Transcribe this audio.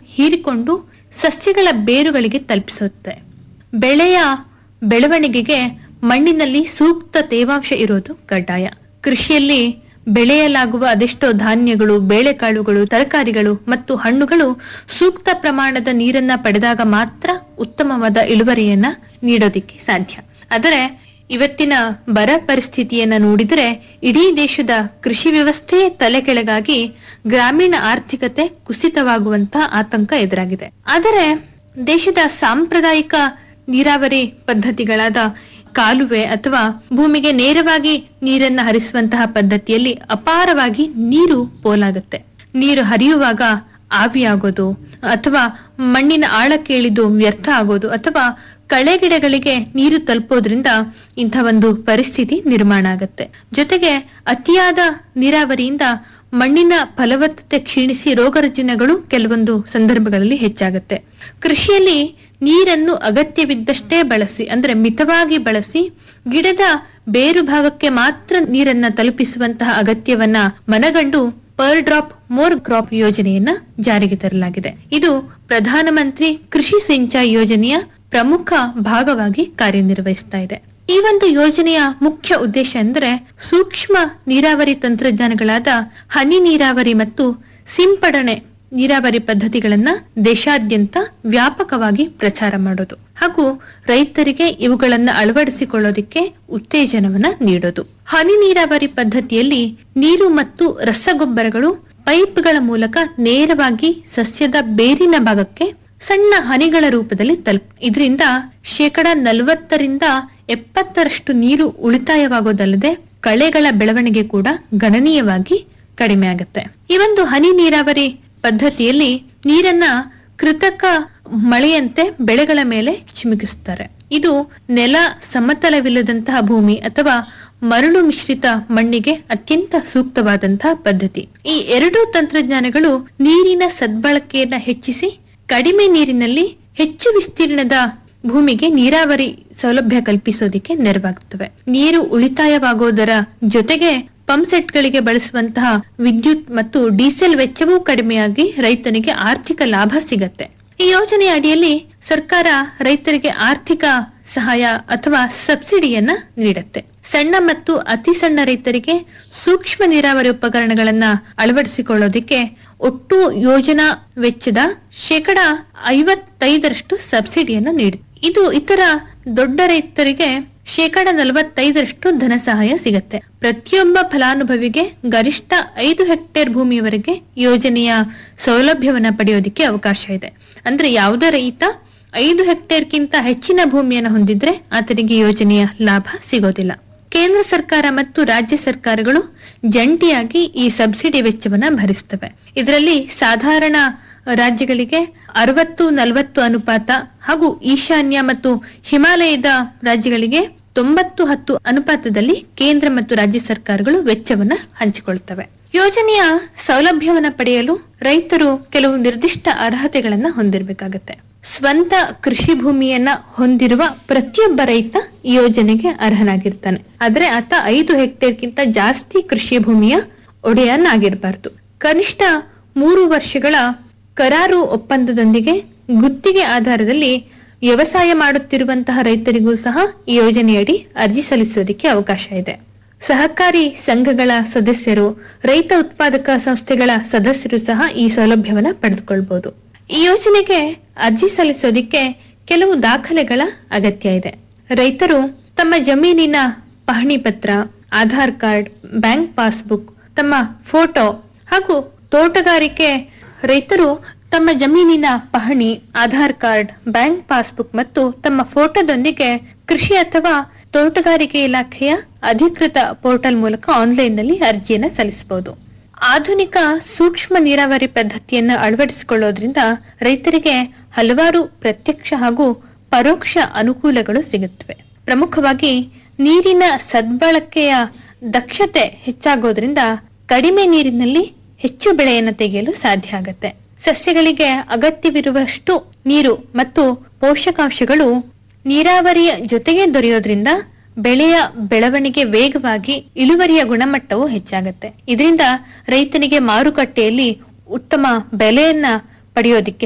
ಹೀರಿಕೊಂಡು ಸಸ್ಯಗಳ ಬೇರುಗಳಿಗೆ ತಲುಪಿಸುತ್ತೆ ಬೆಳೆಯ ಬೆಳವಣಿಗೆಗೆ ಮಣ್ಣಿನಲ್ಲಿ ಸೂಕ್ತ ತೇವಾಂಶ ಇರೋದು ಕಡ್ಡಾಯ ಕೃಷಿಯಲ್ಲಿ ಬೆಳೆಯಲಾಗುವ ಅದೆಷ್ಟೋ ಧಾನ್ಯಗಳು ಬೇಳೆಕಾಳುಗಳು ತರಕಾರಿಗಳು ಮತ್ತು ಹಣ್ಣುಗಳು ಸೂಕ್ತ ಪ್ರಮಾಣದ ನೀರನ್ನ ಪಡೆದಾಗ ಮಾತ್ರ ಉತ್ತಮವಾದ ಇಳುವರಿಯನ್ನ ನೀಡೋದಿಕ್ಕೆ ಸಾಧ್ಯ ಆದರೆ ಇವತ್ತಿನ ಬರ ಪರಿಸ್ಥಿತಿಯನ್ನ ನೋಡಿದರೆ ಇಡೀ ದೇಶದ ಕೃಷಿ ವ್ಯವಸ್ಥೆಯೇ ತಲೆಕೆಳಗಾಗಿ ಗ್ರಾಮೀಣ ಆರ್ಥಿಕತೆ ಕುಸಿತವಾಗುವಂತ ಆತಂಕ ಎದುರಾಗಿದೆ ಆದರೆ ದೇಶದ ಸಾಂಪ್ರದಾಯಿಕ ನೀರಾವರಿ ಪದ್ಧತಿಗಳಾದ ಕಾಲುವೆ ಅಥವಾ ಭೂಮಿಗೆ ನೇರವಾಗಿ ನೀರನ್ನ ಹರಿಸುವಂತಹ ಪದ್ಧತಿಯಲ್ಲಿ ಅಪಾರವಾಗಿ ನೀರು ಪೋಲಾಗುತ್ತೆ ನೀರು ಹರಿಯುವಾಗ ಆವಿಯಾಗೋದು ಅಥವಾ ಮಣ್ಣಿನ ಆಳಕ್ಕೆ ಇಳಿದು ವ್ಯರ್ಥ ಆಗೋದು ಅಥವಾ ಕಳೆಗಿಡಗಳಿಗೆ ನೀರು ತಲುಪೋದ್ರಿಂದ ಇಂಥ ಒಂದು ಪರಿಸ್ಥಿತಿ ನಿರ್ಮಾಣ ಆಗುತ್ತೆ ಜೊತೆಗೆ ಅತಿಯಾದ ನೀರಾವರಿಯಿಂದ ಮಣ್ಣಿನ ಫಲವತ್ತತೆ ಕ್ಷೀಣಿಸಿ ರೋಗರುಜಿನಗಳು ಕೆಲವೊಂದು ಸಂದರ್ಭಗಳಲ್ಲಿ ಹೆಚ್ಚಾಗುತ್ತೆ ಕೃಷಿಯಲ್ಲಿ ನೀರನ್ನು ಅಗತ್ಯವಿದ್ದಷ್ಟೇ ಬಳಸಿ ಅಂದ್ರೆ ಮಿತವಾಗಿ ಬಳಸಿ ಗಿಡದ ಬೇರು ಭಾಗಕ್ಕೆ ಮಾತ್ರ ನೀರನ್ನ ತಲುಪಿಸುವಂತಹ ಅಗತ್ಯವನ್ನ ಮನಗಂಡು ಪರ್ ಡ್ರಾಪ್ ಮೋರ್ ಕ್ರಾಪ್ ಯೋಜನೆಯನ್ನ ಜಾರಿಗೆ ತರಲಾಗಿದೆ ಇದು ಪ್ರಧಾನಮಂತ್ರಿ ಕೃಷಿ ಸಿಂಚಾಯಿ ಯೋಜನೆಯ ಪ್ರಮುಖ ಭಾಗವಾಗಿ ಕಾರ್ಯನಿರ್ವಹಿಸ್ತಾ ಇದೆ ಈ ಒಂದು ಯೋಜನೆಯ ಮುಖ್ಯ ಉದ್ದೇಶ ಅಂದ್ರೆ ಸೂಕ್ಷ್ಮ ನೀರಾವರಿ ತಂತ್ರಜ್ಞಾನಗಳಾದ ಹನಿ ನೀರಾವರಿ ಮತ್ತು ಸಿಂಪಡಣೆ ನೀರಾವರಿ ಪದ್ಧತಿಗಳನ್ನ ದೇಶಾದ್ಯಂತ ವ್ಯಾಪಕವಾಗಿ ಪ್ರಚಾರ ಮಾಡೋದು ಹಾಗೂ ರೈತರಿಗೆ ಇವುಗಳನ್ನ ಅಳವಡಿಸಿಕೊಳ್ಳೋದಿಕ್ಕೆ ಉತ್ತೇಜನವನ್ನ ನೀಡೋದು ಹನಿ ನೀರಾವರಿ ಪದ್ಧತಿಯಲ್ಲಿ ನೀರು ಮತ್ತು ರಸಗೊಬ್ಬರಗಳು ಪೈಪ್ಗಳ ಮೂಲಕ ನೇರವಾಗಿ ಸಸ್ಯದ ಬೇರಿನ ಭಾಗಕ್ಕೆ ಸಣ್ಣ ಹನಿಗಳ ರೂಪದಲ್ಲಿ ತಲುಪ ಇದರಿಂದ ಶೇಕಡ ನಲವತ್ತರಿಂದ ಎಪ್ಪತ್ತರಷ್ಟು ನೀರು ಉಳಿತಾಯವಾಗೋದಲ್ಲದೆ ಕಳೆಗಳ ಬೆಳವಣಿಗೆ ಕೂಡ ಗಣನೀಯವಾಗಿ ಕಡಿಮೆ ಆಗುತ್ತೆ ಈ ಒಂದು ಹನಿ ನೀರಾವರಿ ಪದ್ಧತಿಯಲ್ಲಿ ನೀರನ್ನ ಕೃತಕ ಮಳೆಯಂತೆ ಬೆಳೆಗಳ ಮೇಲೆ ಚಿಮುಕಿಸುತ್ತಾರೆ ಇದು ನೆಲ ಸಮತಲವಿಲ್ಲದಂತಹ ಭೂಮಿ ಅಥವಾ ಮರಳು ಮಿಶ್ರಿತ ಮಣ್ಣಿಗೆ ಅತ್ಯಂತ ಸೂಕ್ತವಾದಂತಹ ಪದ್ಧತಿ ಈ ಎರಡೂ ತಂತ್ರಜ್ಞಾನಗಳು ನೀರಿನ ಸದ್ಬಳಕೆಯನ್ನ ಹೆಚ್ಚಿಸಿ ಕಡಿಮೆ ನೀರಿನಲ್ಲಿ ಹೆಚ್ಚು ವಿಸ್ತೀರ್ಣದ ಭೂಮಿಗೆ ನೀರಾವರಿ ಸೌಲಭ್ಯ ಕಲ್ಪಿಸೋದಿಕ್ಕೆ ನೆರವಾಗುತ್ತವೆ ನೀರು ಉಳಿತಾಯವಾಗೋದರ ಜೊತೆಗೆ ಪಂಪ್ ಸೆಟ್ಗಳಿಗೆ ಬಳಸುವಂತಹ ವಿದ್ಯುತ್ ಮತ್ತು ಡೀಸೆಲ್ ವೆಚ್ಚವೂ ಕಡಿಮೆಯಾಗಿ ರೈತನಿಗೆ ಆರ್ಥಿಕ ಲಾಭ ಸಿಗತ್ತೆ ಈ ಯೋಜನೆಯ ಅಡಿಯಲ್ಲಿ ಸರ್ಕಾರ ರೈತರಿಗೆ ಆರ್ಥಿಕ ಸಹಾಯ ಅಥವಾ ಸಬ್ಸಿಡಿಯನ್ನ ನೀಡುತ್ತೆ ಸಣ್ಣ ಮತ್ತು ಅತಿ ಸಣ್ಣ ರೈತರಿಗೆ ಸೂಕ್ಷ್ಮ ನೀರಾವರಿ ಉಪಕರಣಗಳನ್ನ ಅಳವಡಿಸಿಕೊಳ್ಳೋದಿಕ್ಕೆ ಒಟ್ಟು ಯೋಜನಾ ವೆಚ್ಚದ ಶೇಕಡ ಐವತ್ತೈದರಷ್ಟು ಸಬ್ಸಿಡಿಯನ್ನ ನೀಡುತ್ತೆ ಇದು ಇತರ ದೊಡ್ಡ ರೈತರಿಗೆ ಶೇಕಡ ನಲವತ್ತೈದರಷ್ಟು ಧನ ಸಹಾಯ ಸಿಗತ್ತೆ ಪ್ರತಿಯೊಬ್ಬ ಫಲಾನುಭವಿಗೆ ಗರಿಷ್ಠ ಐದು ಹೆಕ್ಟೇರ್ ಭೂಮಿಯವರೆಗೆ ಯೋಜನೆಯ ಸೌಲಭ್ಯವನ್ನ ಪಡೆಯೋದಿಕ್ಕೆ ಅವಕಾಶ ಇದೆ ಅಂದ್ರೆ ಯಾವುದೇ ರೈತ ಐದು ಹೆಕ್ಟೇರ್ಗಿಂತ ಹೆಚ್ಚಿನ ಭೂಮಿಯನ್ನು ಹೊಂದಿದ್ರೆ ಆತನಿಗೆ ಯೋಜನೆಯ ಲಾಭ ಸಿಗೋದಿಲ್ಲ ಕೇಂದ್ರ ಸರ್ಕಾರ ಮತ್ತು ರಾಜ್ಯ ಸರ್ಕಾರಗಳು ಜಂಟಿಯಾಗಿ ಈ ಸಬ್ಸಿಡಿ ವೆಚ್ಚವನ್ನ ಭರಿಸ್ತವೆ ಇದರಲ್ಲಿ ಸಾಧಾರಣ ರಾಜ್ಯಗಳಿಗೆ ಅರವತ್ತು ನಲವತ್ತು ಅನುಪಾತ ಹಾಗೂ ಈಶಾನ್ಯ ಮತ್ತು ಹಿಮಾಲಯದ ರಾಜ್ಯಗಳಿಗೆ ತೊಂಬತ್ತು ಹತ್ತು ಅನುಪಾತದಲ್ಲಿ ಕೇಂದ್ರ ಮತ್ತು ರಾಜ್ಯ ಸರ್ಕಾರಗಳು ವೆಚ್ಚವನ್ನ ಹಂಚಿಕೊಳ್ತವೆ ಯೋಜನೆಯ ಸೌಲಭ್ಯವನ್ನ ಪಡೆಯಲು ರೈತರು ಕೆಲವು ನಿರ್ದಿಷ್ಟ ಅರ್ಹತೆಗಳನ್ನ ಹೊಂದಿರಬೇಕಾಗತ್ತೆ ಸ್ವಂತ ಕೃಷಿ ಭೂಮಿಯನ್ನ ಹೊಂದಿರುವ ಪ್ರತಿಯೊಬ್ಬ ರೈತ ಈ ಯೋಜನೆಗೆ ಅರ್ಹನಾಗಿರ್ತಾನೆ ಆದ್ರೆ ಆತ ಐದು ಹೆಕ್ಟೇರ್ಗಿಂತ ಜಾಸ್ತಿ ಕೃಷಿ ಭೂಮಿಯ ಒಡೆಯನ್ನಾಗಿರಬಾರದು ಕನಿಷ್ಠ ಮೂರು ವರ್ಷಗಳ ಕರಾರು ಒಪ್ಪಂದದೊಂದಿಗೆ ಗುತ್ತಿಗೆ ಆಧಾರದಲ್ಲಿ ವ್ಯವಸಾಯ ಮಾಡುತ್ತಿರುವಂತಹ ರೈತರಿಗೂ ಸಹ ಈ ಯೋಜನೆಯಡಿ ಅರ್ಜಿ ಸಲ್ಲಿಸೋದಕ್ಕೆ ಅವಕಾಶ ಇದೆ ಸಹಕಾರಿ ಸಂಘಗಳ ಸದಸ್ಯರು ರೈತ ಉತ್ಪಾದಕ ಸಂಸ್ಥೆಗಳ ಸದಸ್ಯರು ಸಹ ಈ ಸೌಲಭ್ಯವನ್ನ ಪಡೆದುಕೊಳ್ಬಹುದು ಈ ಯೋಜನೆಗೆ ಅರ್ಜಿ ಸಲ್ಲಿಸೋದಿಕ್ಕೆ ಕೆಲವು ದಾಖಲೆಗಳ ಅಗತ್ಯ ಇದೆ ರೈತರು ತಮ್ಮ ಜಮೀನಿನ ಪಹಣಿ ಪತ್ರ ಆಧಾರ್ ಕಾರ್ಡ್ ಬ್ಯಾಂಕ್ ಪಾಸ್ಬುಕ್ ತಮ್ಮ ಫೋಟೋ ಹಾಗೂ ತೋಟಗಾರಿಕೆ ರೈತರು ತಮ್ಮ ಜಮೀನಿನ ಪಹಣಿ ಆಧಾರ್ ಕಾರ್ಡ್ ಬ್ಯಾಂಕ್ ಪಾಸ್ಬುಕ್ ಮತ್ತು ತಮ್ಮ ಫೋಟೋದೊಂದಿಗೆ ಕೃಷಿ ಅಥವಾ ತೋಟಗಾರಿಕೆ ಇಲಾಖೆಯ ಅಧಿಕೃತ ಪೋರ್ಟಲ್ ಮೂಲಕ ಆನ್ಲೈನ್ ನಲ್ಲಿ ಅರ್ಜಿಯನ್ನ ಸಲ್ಲಿಸಬಹುದು ಆಧುನಿಕ ಸೂಕ್ಷ್ಮ ನೀರಾವರಿ ಪದ್ಧತಿಯನ್ನು ಅಳವಡಿಸಿಕೊಳ್ಳೋದ್ರಿಂದ ರೈತರಿಗೆ ಹಲವಾರು ಪ್ರತ್ಯಕ್ಷ ಹಾಗೂ ಪರೋಕ್ಷ ಅನುಕೂಲಗಳು ಸಿಗುತ್ತವೆ ಪ್ರಮುಖವಾಗಿ ನೀರಿನ ಸದ್ಬಳಕೆಯ ದಕ್ಷತೆ ಹೆಚ್ಚಾಗೋದ್ರಿಂದ ಕಡಿಮೆ ನೀರಿನಲ್ಲಿ ಹೆಚ್ಚು ಬೆಳೆಯನ್ನು ತೆಗೆಯಲು ಸಾಧ್ಯ ಆಗತ್ತೆ ಸಸ್ಯಗಳಿಗೆ ಅಗತ್ಯವಿರುವಷ್ಟು ನೀರು ಮತ್ತು ಪೋಷಕಾಂಶಗಳು ನೀರಾವರಿಯ ಜೊತೆಗೆ ದೊರೆಯೋದ್ರಿಂದ ಬೆಳೆಯ ಬೆಳವಣಿಗೆ ವೇಗವಾಗಿ ಇಳುವರಿಯ ಗುಣಮಟ್ಟವು ಹೆಚ್ಚಾಗತ್ತೆ ಇದರಿಂದ ರೈತನಿಗೆ ಮಾರುಕಟ್ಟೆಯಲ್ಲಿ ಉತ್ತಮ ಬೆಲೆಯನ್ನ ಪಡೆಯೋದಿಕ್ಕೆ